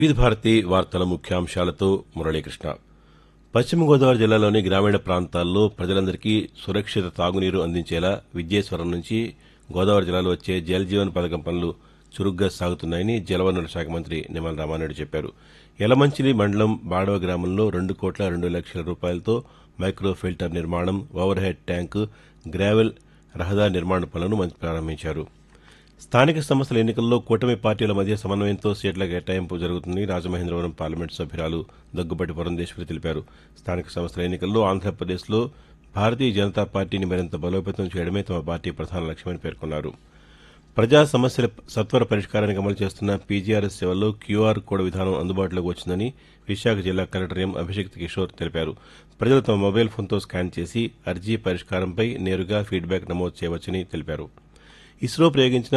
వివిధ భారతి వార్తల ముఖ్యాంశాలతో మురళీకృష్ణ పశ్చిమ గోదావరి జిల్లాలోని గ్రామీణ ప్రాంతాల్లో ప్రజలందరికీ సురక్షిత తాగునీరు అందించేలా విద్యేశ్వరం నుంచి గోదావరి జిల్లాలో వచ్చే జల్ జీవన్ పథకం పనులు చురుగ్గా సాగుతున్నాయని జలవనరుల శాఖ మంత్రి నిమ్మల రామానాయుడు చెప్పారు యలమంచిలి మండలం బాడవ గ్రామంలో రెండు కోట్ల రెండు లక్షల రూపాయలతో మైక్రో ఫిల్టర్ నిర్మాణం ఓవర్ హెడ్ ట్యాంకు గ్రావెల్ రహదారి నిర్మాణ పనులను మంత్రి ప్రారంభించారు స్థానిక సంస్థల ఎన్నికల్లో కూటమి పార్టీల మధ్య సమన్వయంతో సీట్ల కేటాయింపు జరుగుతుందని రాజమహేంద్రవరం పార్లమెంటు సభ్యురాలు దగ్గుబాటి పురంధేశ్వరి తెలిపారు స్థానిక సంస్థల ఎన్నికల్లో ఆంధ్రప్రదేశ్లో భారతీయ జనతా పార్టీని మరింత బలోపేతం చేయడమే తమ పార్టీ ప్రధాన లక్ష్యమని పేర్కొన్నారు ప్రజా సమస్యల సత్వర పరిష్కారానికి అమలు చేస్తున్న పీజీఆర్ఎస్ సేవల్లో క్యూఆర్ కోడ్ విధానం అందుబాటులోకి వచ్చిందని విశాఖ జిల్లా కలెక్టర్ ఎం అభిషేక్ కిషోర్ తెలిపారు ప్రజలు తమ మొబైల్ ఫోన్తో స్కాన్ చేసి అర్జీ పరిష్కారంపై నేరుగా ఫీడ్బ్యాక్ నమోదు చేయవచ్చని తెలిపారు ఇస్రో ప్రయోగించిన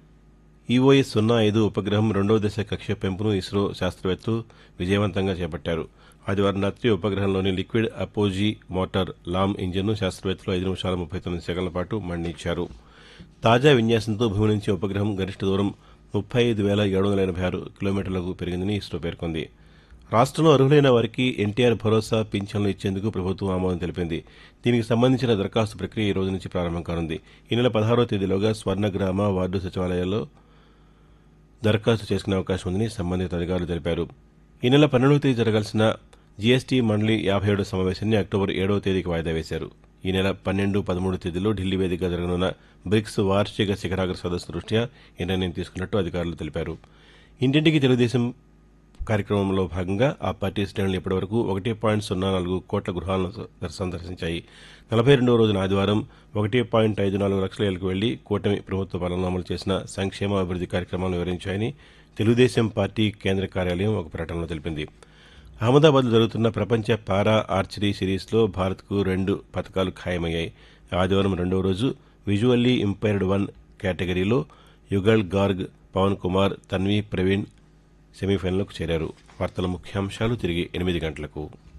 ఈఓఎస్ సున్నా ఐదు ఉపగ్రహం రెండవ దశ కక్ష్య పెంపును ఇస్రో శాస్త్రవేత్తలు విజయవంతంగా చేపట్టారు ఆదివారం రాత్రి ఉపగ్రహంలోని లిక్విడ్ అపోజీ మోటార్ లామ్ ఇంజిన్ను శాస్త్రవేత్తలు ఐదు నిమిషాల ముప్పై తొమ్మిది సెకండ్ల పాటు మండించారు తాజా విన్యాసంతో భూమి నుంచి ఉపగ్రహం గరిష్ట దూరం ముప్పై ఐదు వేల ఏడు వందల ఎనభై ఆరు కిలోమీటర్లకు పెరిగిందని ఇస్రో పేర్కొంది రాష్ట్రంలో అర్హులైన వారికి ఎన్టీఆర్ భరోసా పింఛన్లు ఇచ్చేందుకు ప్రభుత్వం ఆమోదం తెలిపింది దీనికి సంబంధించిన దరఖాస్తు ప్రక్రియ ఈ రోజు నుంచి ప్రారంభం కానుంది ఈ నెల పదహారో తేదీలోగా స్వర్ణగ్రామ వార్డు సచివాలయాల్లో దరఖాస్తు చేసుకునే అవకాశం ఉందని సంబంధిత అధికారులు తెలిపారు ఈ నెల పన్నెండవ తేదీ జరగాల్సిన జీఎస్టీ మండలి యాభై ఏడో సమావేశాన్ని అక్టోబర్ ఏడవ తేదీకి వాయిదా వేశారు ఈ నెల పన్నెండు పదమూడు తేదీలో ఢిల్లీ వేదికగా జరగనున్న బ్రిక్స్ వార్షిక శిఖరాగ్ర సదస్సు దృష్ట్యా ఈ నిర్ణయం తీసుకున్నట్టు అధికారులు తెలిపారు ఇంటింటికి తెలుగుదేశం కార్యక్రమంలో భాగంగా ఆ పార్టీ శ్రేణులు ఇప్పటివరకు ఒకటి పాయింట్ సున్నా నాలుగు కోట్ల గృహాలను సందర్శించాయి నలభై రెండవ రోజున ఆదివారం ఒకటి పాయింట్ ఐదు నాలుగు లక్షల ఏళ్లకు వెళ్లి కూటమి ప్రభుత్వ పాలనలో అమలు చేసిన సంక్షేమ అభివృద్ది కార్యక్రమాలను వివరించాయని తెలుగుదేశం పార్టీ కేంద్ర కార్యాలయం ఒక ప్రకటనలో తెలిపింది అహ్మదాబాద్లో జరుగుతున్న ప్రపంచ పారా ఆర్చరీ సిరీస్లో భారత్కు రెండు పథకాలు ఖాయమయ్యాయి ఆదివారం రెండవ రోజు విజువల్లీ ఇంపైర్డ్ వన్ కేటగిరీలో యుగల్ గార్గ్ పవన్ కుమార్ తన్వి ప్రవీణ్ సెమీఫైనల్కు చేరారు వార్తల ముఖ్యాంశాలు తిరిగి ఎనిమిది గంటలకు